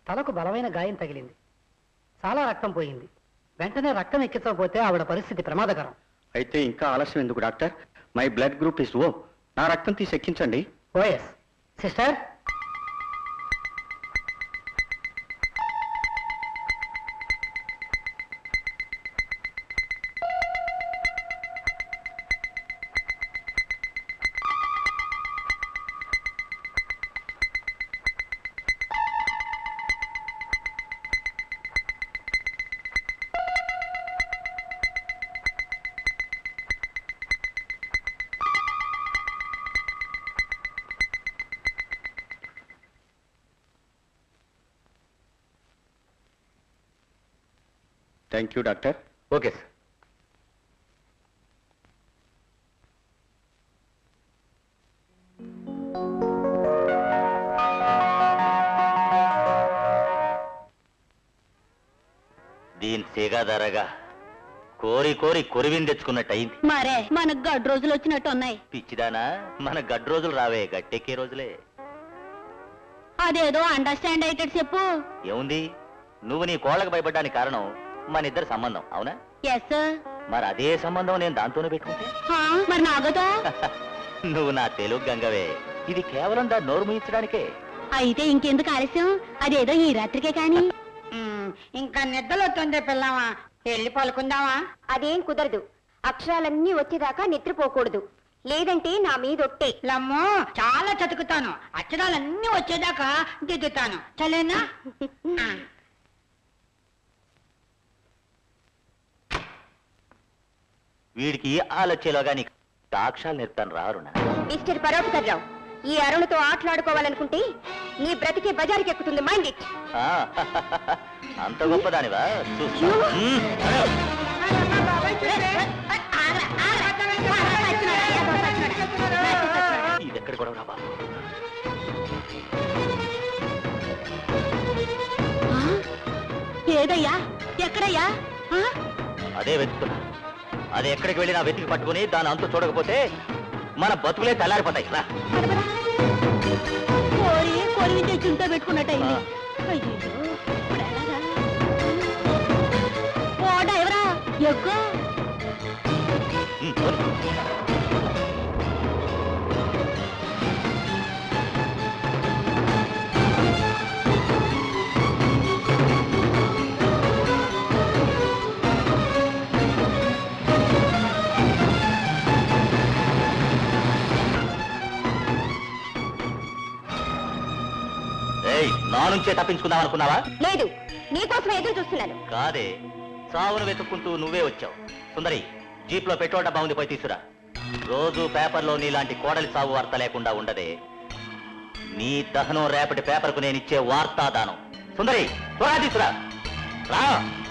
తలకు బలమైన గాయం తగిలింది చాలా రక్తం పోయింది వెంటనే రక్తం ఎక్కించకపోతే ఆవిడ పరిస్థితి ప్రమాదకరం అయితే ఇంకా ఆలస్యం ఎందుకు doctor my blood group is O నా రక్తం తీసి ఎక్కించండి ఓఎస్ sister thank you doctor okay sir దీని సేగాదారగా కోరి కోరి కొరివిని తెచ్చుకున్నట్టు అయింది మరే మనకు గడ్డు రోజులు వచ్చినట్టు ఉన్నాయి పిచ్చిదానా మన గడ్డు రోజులు రావే గట్టెక్కే రోజులే అదేదో అండర్స్టాండ్ అయ్యేటట్టు చెప్పు ఏముంది నువ్వు నీ కోళ్ళకు భయపడ్డానికి కారణం మన ఇద్దరి సంబంధం అవునా ఎస్ మరి అదే సంబంధం నేను దాంతోనే పెట్టుకుంటే మరి నాగతో నువ్వు నా తెలుగు గంగవే ఇది కేవలం దాన్ని నోరు ముయించడానికే అయితే ఇంకెందుకు ఆలస్యం అదేదో ఈ రాత్రికే కాని ఇంకా నిద్రలొస్తుంది పిల్లవా వెళ్ళి పలుకుందామా అదేం కుదరదు అక్షరాలన్నీ వచ్చేదాకా నిద్రపోకూడదు లేదంటే నా మీదొట్టే లమ్మో చాలా చతుకుతాను అక్షరాలన్నీ వచ్చేదాకా దిద్దుతాను చలేనా ఆ. వీడికి ఆలోచ్చేలోగా నీకు సాక్ష్యాలు నేర్పుతాను రారునా మిస్టర్ పరోపకర్రావు ఈ అరుణతో ఆటలాడుకోవాలనుకుంటే నీ బ్రతికే బజారుకి ఎక్కుతుంది మైండ్ ఇట్ ఆ, అంత గొప్పదానివా చూస్తా. మ్మ్. ఇది ఎక్కడ గొడవ రా బాబు ఏదయ్యా ఎక్కడయ్యా ఆ? అదే వెతుకుతున్నా అది ఎక్కడికి వెళ్ళినా వెతికి పట్టుకుని దాని అంతు చూడకపోతే మన బతుకులే తెల్లారిపోతాయి రా కోరి కోరి తెచ్చుంటే పెట్టుకున్నట్టయింది అయ్యో ఇప్పుడు ఎలాగా? ఓ డ్రైవరా ఎక్కువ మ్మ్, పోనీ. ఏయ్ నా నుంచే తప్పించుకుందాం అనుకున్నావా లేదు నీకోసం ఎదురు చూస్తున్నాను కాదే సావును వెతుక్కుంటూ నువ్వే వచ్చావు సుందరి జీప్ లో పెట్రోల్ డబ్బా ఉంది పోయి తీసురా రోజు పేపర్లో నీలాంటి కోడలి సావు వార్త లేకుండా ఉండదే నీ దహనం రేపటి పేపర్కు నేను ఇచ్చే వార్తాదానం సుందరి త్వరగా తీసురా రా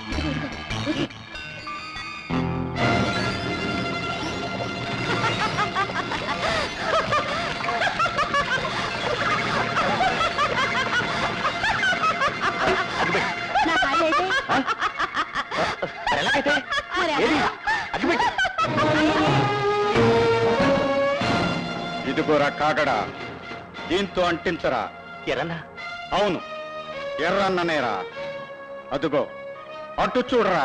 నా కాళ్ళు అయితే మరి ఎలాగైతే మరి ఏది? అగ్గిపెట్టు. ఇదిగోరా కాగడా దీంతో అంటించరా ఎరన్నా అవును ఎర్రన్ననేరా అదుగో అటు చూడరా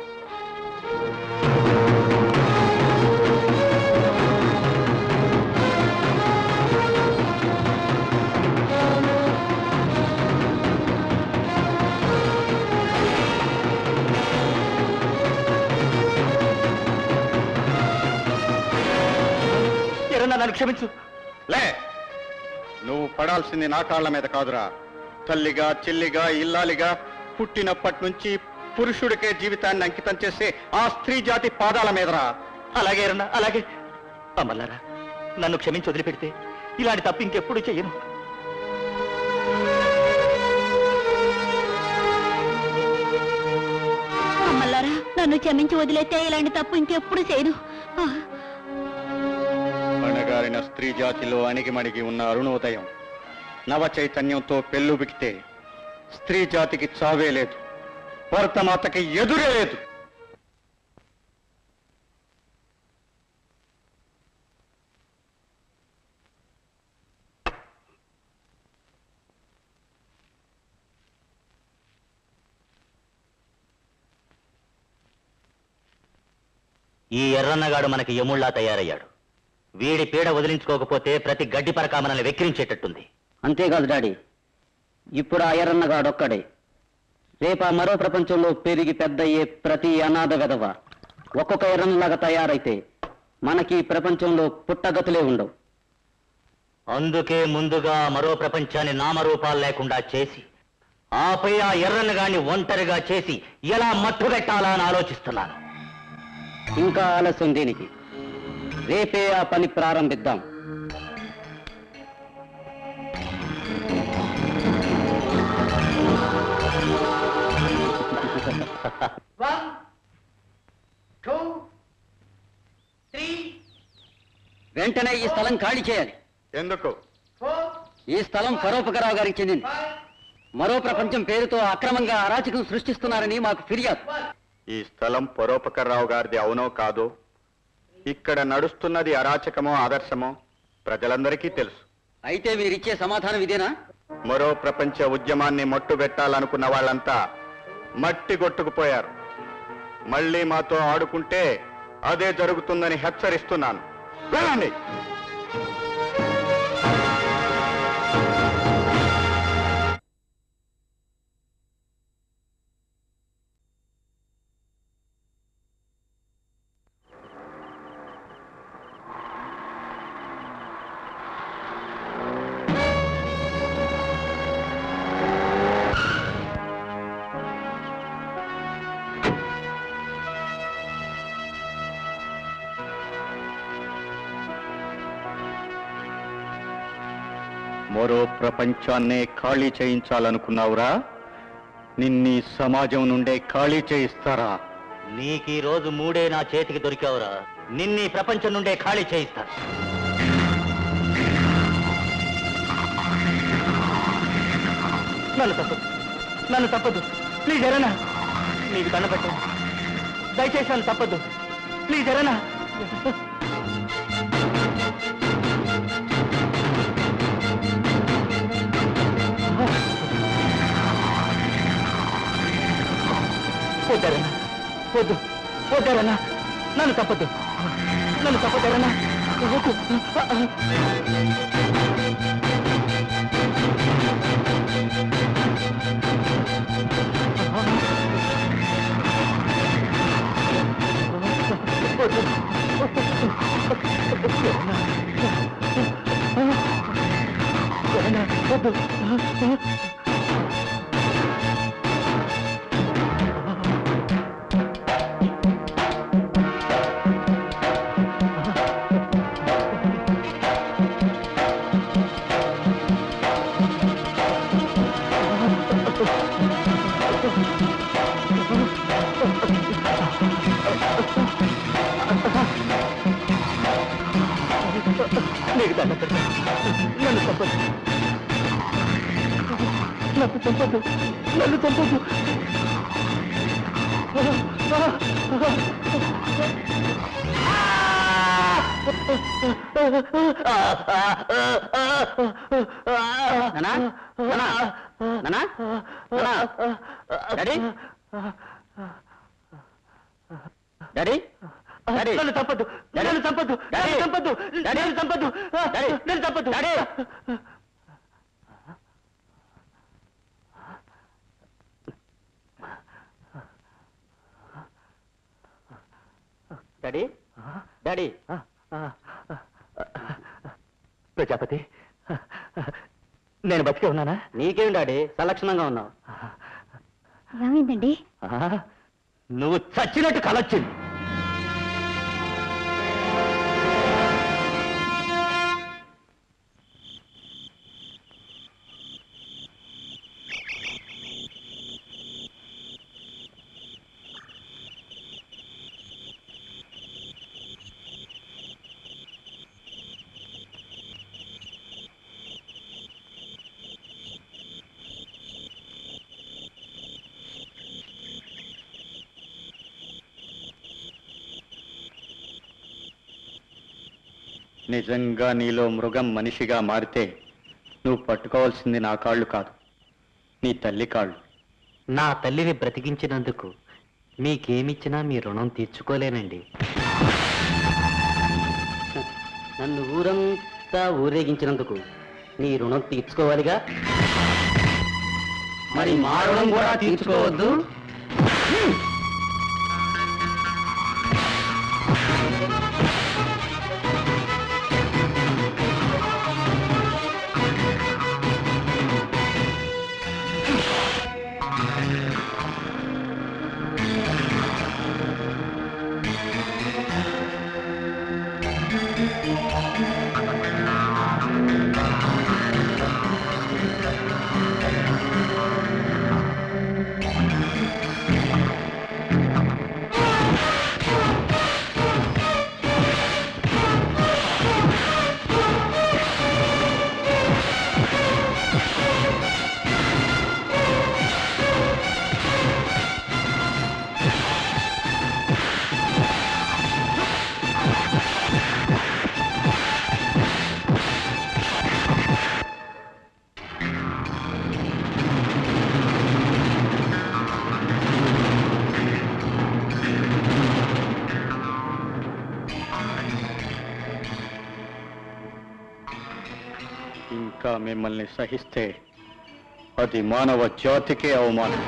ఎరన్నా నన్ను క్షమించు లే నువ్వు పడాల్సింది నా కాళ్ళ మీద కాదురా తల్లిగా చెల్లిగా ఇల్లాలిగా పుట్టినప్పటి నుంచి పురుషుడికే జీవితాన్ని అంకితం చేసే ఆ స్త్రీ జాతి పాదాల మీదరా అలాగే ఎరన్నా అలాగే అమ్మల్లారా నన్ను క్షమించి వదిలిపెడితే ఇలాంటి తప్పు ఇంకెప్పుడు చెయ్యను అమ్మల్లారా నన్ను క్షమించి వదిలేస్తే ఇలాంటి తప్పు ఇంకెప్పుడు చేయదు ఆ, అణగారిన స్త్రీ జాతిలో అణిగిమణిగి ఉన్న అరుణోదయం నవ చైతన్యంతో పెళ్ళుబికితే స్త్రీ జాతికి చావే లేదు భరతమాతకి ఎదురే లేదు ఈ ఎర్రన్నగాడు మనకి యముళ్లా తయారయ్యాడు వీడి పీడ వదిలించుకోకపోతే ప్రతి గడ్డి పరక మనల్ని వెక్కిరించేటట్టుంది అంతేకాదు డాడీ ఇప్పుడు ఆ ఎర్రన్నగాడొక్కడే రేపు ఆ మరో ప్రపంచంలో పెరిగి పెద్దయ్యే ప్రతి అనాథ వెధవ ఒక్కొక్క ఎర్రన్నలాగా తయారైతే మనకి ఈ ప్రపంచంలో పుట్టగతులే ఉండవు అందుకే ముందుగా మరో ప్రపంచాన్ని నామరూపాలు లేకుండా చేసి ఆపై ఆ ఎర్రన్నగాన్ని ఒంటరిగా చేసి ఎలా మట్టుబెట్టాలా అని ఆలోచిస్తున్నాను ఇంకా ఆలస్యం దేనికి రేపే ఆ పని ప్రారంభిద్దాం వన్ టూ త్రీ వెంటనే ఈ స్థలం ఖాళీ చేయాలి ఎందుకు ఫోర్ ఈ స్థలం పరోపకరావు గారికి చెందింది ఫైవ్ మరో ప్రపంచం పేరుతో అక్రమంగా అరాచకం సృష్టిస్తున్నారని మాకు ఫిర్యాదు ఈ స్థలం పరోపకర్రావు గారిది అవునో కాదో ఇక్కడ నడుస్తున్నది అరాచకమో ఆదర్శమో ప్రజలందరికీ తెలుసు అయితే మీరిచ్చే సమాధానం ఇదేనా మరో ప్రపంచ ఉద్యమాన్ని మట్టుబెట్టాలనుకున్న వాళ్ళంతా మట్టి కొట్టుకుపోయారు మళ్ళీ మాతో ఆడుకుంటే అదే జరుగుతుందని హెచ్చరిస్తున్నాను వెళ్ళండి మరో ప్రపంచాన్నే ఖాళీ చేయించాలనుకున్నావురా నిన్నీ సమాజం నుండే ఖాళీ చేయిస్తారా నీకు ఈ రోజు మూడే నా చేతికి దొరికావురా నిన్నీ ప్రపంచం నుండే ఖాళీ చేయిస్తాను నన్ను తప్పదు నన్ను తప్పదు ప్లీజ్ ఎరనా నీకు దండ పెట్టాను దయచేసి నన్ను తప్పదు ప్లీజ్ ఎరనా వద్దరనా వద్దు వద్దరనా నన్ను తప్పదు నన్ను తప్పదరనా వద్దు వద్దు నీకు దండ పెడతాను నన్ను చంపదు నన్ను చంపదు నన్ను చంపదు నానా నానా నానా నానా డాడీ డాడీ డాడీ నన్ను చంపదు నన్ను చంపదు నన్ను చంపదు నన్ను చంపదు నన్ను చంపదు డాడీ డాడీ డాడీ ప్రజాపతి నేను బతికే ఉన్నానా నీకేం డాడీ సలక్షణంగా ఉన్నావు ఏమైందండి నువ్వు చచ్చినట్టు కలొచ్చింది నిజంగా నీలో మృగం మనిషిగా మారితే నువ్వు పట్టుకోవాల్సింది నా కాళ్ళు కాదు నీ తల్లి కాళ్ళు నా తల్లిని బ్రతికించినందుకు మీకేమిచ్చినా మీ రుణం తీర్చుకోలేనండి నన్ను ఊరంతా ఊరేగించినందుకు నీ రుణం తీర్చుకోవాలిగా మరి మా రుణం కూడా తీర్చుకోవద్దు ఇంకా మిమ్మల్ని సహిస్తే అది మానవ జాతికే అవమానం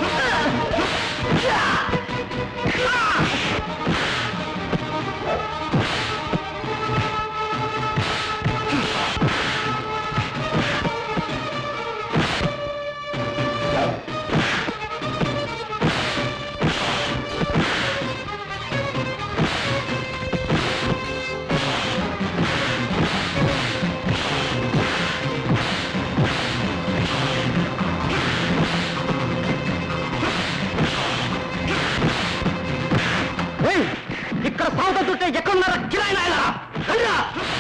ఇక్కడ సాగుతుంటే ఎక్కడున్నారా కిరాయి నాయనా రండిరా!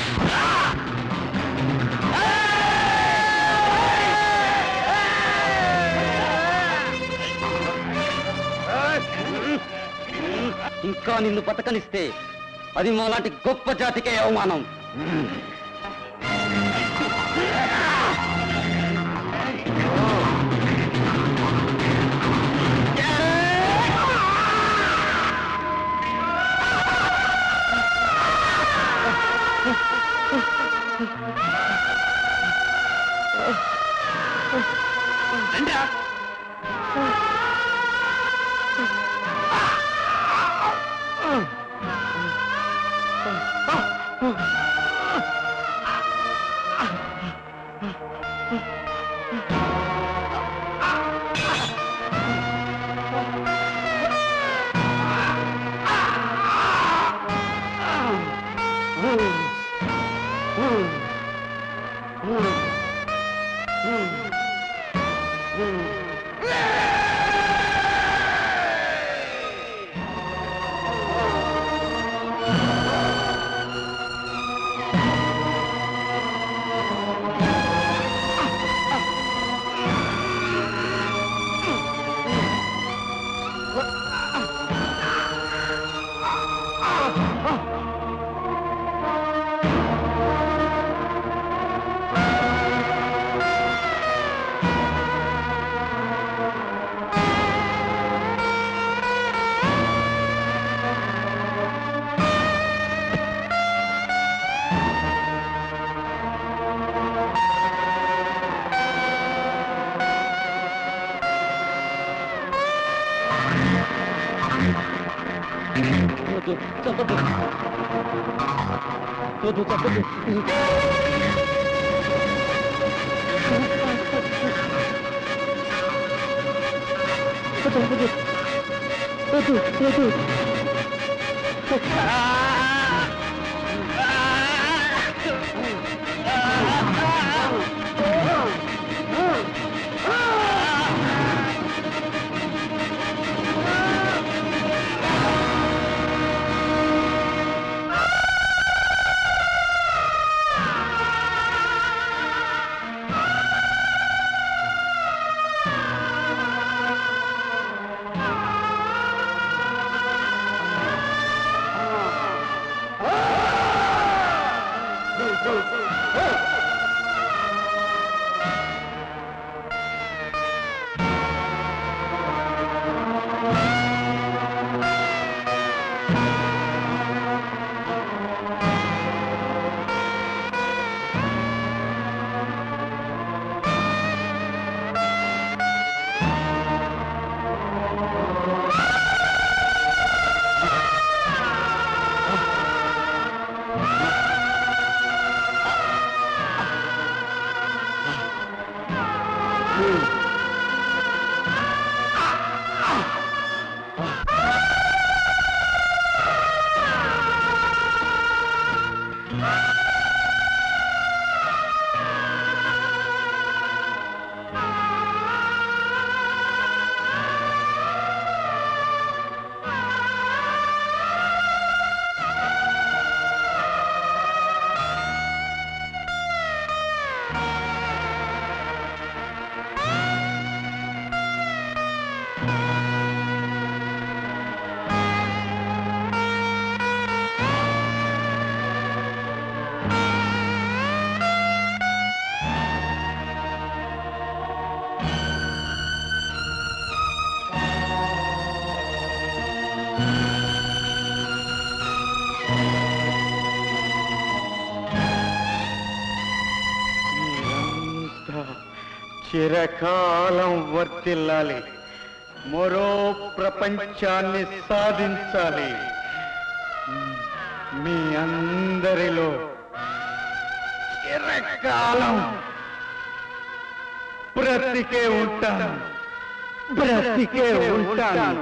ఇంకా నిన్ను బతకనిస్తే అది మాలాంటి గొప్ప జాతికే అవమానం వద్దు, చంపొద్దు. వద్దు, చంపొద్దు. చంపొద్దు. వద్దు, వద్దు. మీరంతా చిరకాలం వర్తిల్లాలి మరో ప్రపంచాన్ని సాధించాలి మీ అందరిలో చిరకాలం బ్రతికే ఉంటాను బ్రతికే ఉంటాను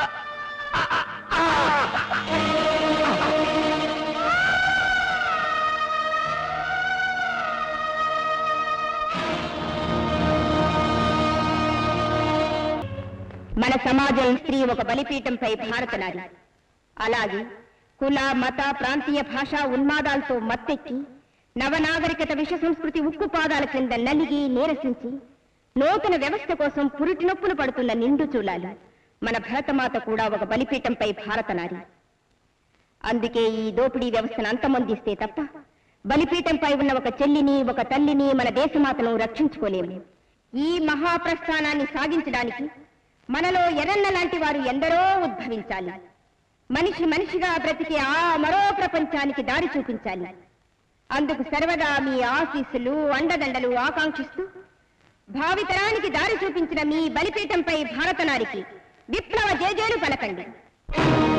మన సమాజం స్త్రీ ఒక బలిపీఠంపై భారతనారి అలాగే కుల మత ప్రాంతీయ భాషా ఉన్మాదాలతో మత్తెక్కి నవనాగరికత విష సంస్కృతి ఉక్కు పాదాల క్రింద నలిగి నీరసించి నూతన వ్యవస్థ కోసం పురిటి నొప్పులు పడుతున్న నిండు చూలాలి మన భరతమాత కూడా ఒక బలిపీఠంపై భారతనారి అందుకే ఈ దోపిడీ వ్యవస్థను అంతమొందిస్తే తప్ప బలిపీఠంపై ఉన్న ఒక చెల్లిని ఒక తల్లిని మన దేశమాతను రక్షించుకోలేము ఈ మహాప్రస్థానాన్ని సాగించడానికి మనలో ఎర్రన్న లాంటి వారు ఎందరో ఉద్భవించాలి మనిషి మనిషిగా బ్రతికే ఆ మరో ప్రపంచానికి దారి చూపించాలి అందుకు సర్వదా మీ ఆశీస్సులు అండదండలు ఆకాంక్షిస్తూ భావితరానికి దారి చూపించిన మీ బలిపీఠంపై భారతనారికి విప్లవ జేజేలు పలకండి